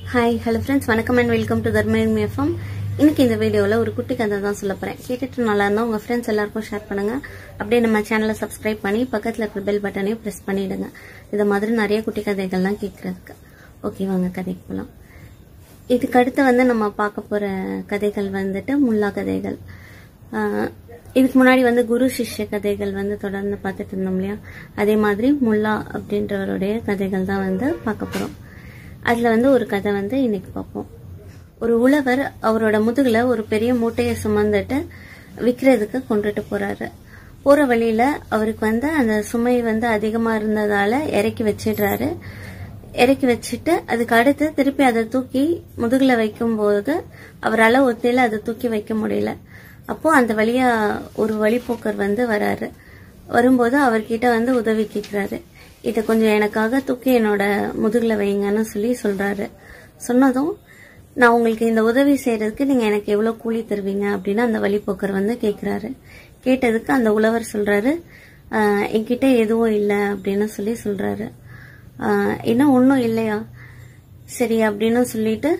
hi hello friends வணக்கம் and welcome to Dharman FM இன்னைக்கு இந்த வீடியோவில் ஒரு குட்டி கதை தான் சொல்ல போகிறேன் கேட்டுட்டு நல்லா இருந்தால் உங்கள் ஃப்ரெண்ட்ஸ் எல்லாருக்கும் ஷேர் பண்ணுங்க அப்படியே நம்ம சேனலை சப்ஸ்கிரைப் பண்ணி பக்கத்தில் இருக்கிற பெல் பட்டனையும் ப்ரெஸ் பண்ணிடுங்க இது மாதிரி நிறைய குட்டி கதைகள்லாம் கேட்குறதுக்கு ஓகே வாங்க கதைக்கு போகலாம் இதுக்கு அடுத்து வந்து நம்ம பார்க்க போகிற கதைகள் வந்துட்டு முல்லா கதைகள் ஆஹ் இதுக்கு முன்னாடி வந்து குரு சிஷ்ய கதைகள் வந்து தொடர்ந்து பார்த்துட்டு இருந்தோம் இல்லையா அதே மாதிரி முல்லா அப்படின்றவருடைய கதைகள் தான் வந்து பார்க்க போகிறோம் அதில் வந்து ஒரு கதை வந்து இன்னைக்கு பார்ப்போம் ஒரு உழவர் அவரோட முதுகுல ஒரு பெரிய மூட்டையை சுமந்துட்டு விற்கிறதுக்கு கொண்டுட்டு போறாரு போற வழியில அவருக்கு வந்து அந்த சுமை வந்து அதிகமா இருந்ததால இறக்கி வச்சிடுறாரு இறக்கி வச்சுட்டு அதுக்கு அடுத்து திருப்பி அதை தூக்கி முதுகுல வைக்கும்போது அவரால் ஒத்தையில அதை தூக்கி வைக்க முடியல அப்போ அந்த வழியா ஒரு வழிப்போக்கர் வந்து வராரு வரும்போது அவர்கிட்ட வந்து உதவி கேட்கிறாரு இதை கொஞ்சம் எனக்காக தூக்கி என்னோட முதுகுல வைங்கன்னு சொல்லி சொல்றாரு சொன்னதும் நான் உங்களுக்கு இந்த உதவி செய்யறதுக்கு நீங்க எனக்கு எவ்வளவு கூலி தருவீங்க அப்படின்னு அந்த வழிப்போக்கர் வந்து கேக்குறாரு கேட்டதுக்கு அந்த உழவர் சொல்றாரு "ஆஹ், என்கிட்ட எதுவும் இல்லை அப்படின்னு சொல்லி சொல்றாரு "ஆஹ், இன்னும் ஒன்றும் இல்லையா சரி அப்படின்னு சொல்லிட்டு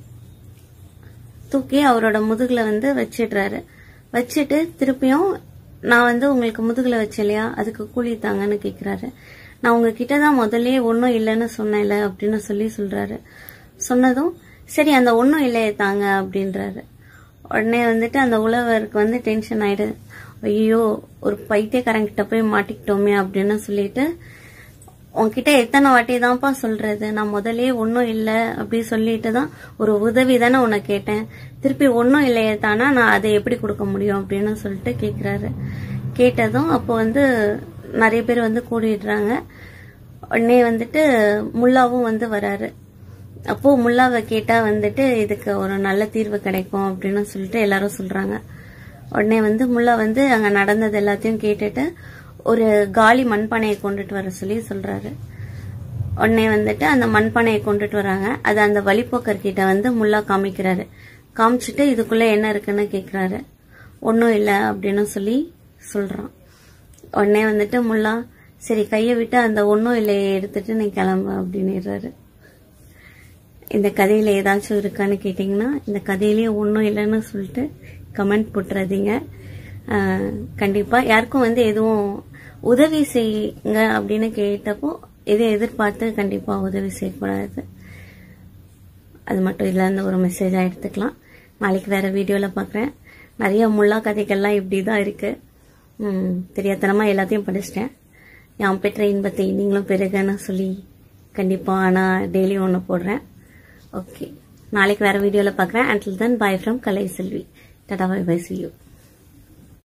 தூக்கி அவரோட முதுகுல வந்து வச்சிடுறாரு வச்சுட்டு திருப்பியும் நான் வந்து உங்களுக்கு முதுகுல வச்சேன் இல்லையா அதுக்கு கூலி தாங்கன்னு கேக்குறாரு நான் உங்ககிட்ட தான் முதல்லயே ஒன்றும் இல்லைன்னு சொன்னேன்ல அப்படின்னு சொல்லி சொல்றாரு சொன்னதும் சரி அந்த ஒன்றும் இல்லையே தாங்க அப்படின்றாரு உடனே வந்துட்டு அந்த உழவருக்கு வந்து டென்ஷன் ஆயிடுது ஐயோ ஒரு பைத்தியக்காரங்கிட்ட போய் மாட்டிக்கிட்டோமே அப்படின்னு சொல்லிட்டு உன்கிட்ட எத்தனை வாட்டி தான்ப்பா சொல்றது நான் முதல்லயே ஒன்றும் இல்லை அப்படி சொல்லிட்டு தான் ஒரு உதவி தானே உன்னை கேட்டேன் திருப்பி ஒன்றும் இல்லையே தானா நான் அதை எப்படி கொடுக்க முடியும் அப்படின்னு சொல்லிட்டு கேட்குறாரு கேட்டதும் அப்போ வந்து நிறைய பேர் வந்து கூடிடுறாங்க உடனே வந்துட்டு முல்லாவும் வந்து வராரு அப்போ முல்லாவை கேட்டா வந்துட்டு இதுக்கு ஒரு நல்ல தீர்வு கிடைக்கும் அப்படின்னு சொல்லிட்டு எல்லாரும் சொல்றாங்க உடனே வந்து முல்லா வந்து அங்க நடந்தது எல்லாத்தையும் கேட்டுட்டு ஒரு காலி மண்பானையை கொண்டுட்டு வர சொல்லி சொல்றாரு உடனே வந்துட்டு அந்த மண்பானையை கொண்டுட்டு வராங்க அது அந்த வழிப்போக்கர் கிட்ட வந்து முல்லா காமிக்கிறாரு காமிச்சிட்டு இதுக்குள்ள என்ன இருக்குன்னு கேக்குறாரு ஒன்றும் இல்லை அப்படின்னு சொல்லி சொல்றான் உடனே வந்துட்டு முல்லா சரி கையை விட்டு அந்த ஒன்றும் இல்லையே எடுத்துட்டு நீ கிளம்பு அப்படின்னுறாரு இந்த கதையில ஏதாச்சும் இருக்கான்னு கேட்டிங்கன்னா இந்த கதையிலேயே ஒன்றும் இல்லைன்னு சொல்லிட்டு கமெண்ட் போட்டுறாதீங்க ஆஹ் கண்டிப்பா யாருக்கும் வந்து எதுவும் உதவி செய்யுங்க அப்படின்னு கேட்டப்போ எதையும் எதிர்பார்த்து கண்டிப்பா உதவி செய்யக்கூடாது அது மட்டும் இல்லாத ஒரு மெசேஜாக எடுத்துக்கலாம் நாளைக்கு வேற வீடியோவில் பார்க்குறேன் நிறைய முல்லா கதைகள்லாம் இப்படி தான் இருக்கு ம், தெரியாத்தனமா எல்லாத்தையும் படிச்சிட்டேன் யாம் பெற்ற இன்பத்தை நீங்களும் பெருகன்னு சொல்லி கண்டிப்பாக ஆனால் டெய்லி ஒன்று போடுறேன் ஓகே நாளைக்கு வேற வீடியோவில் பார்க்குறேன் until then bye from Kalai Selvi டாடா பை பை சி யூ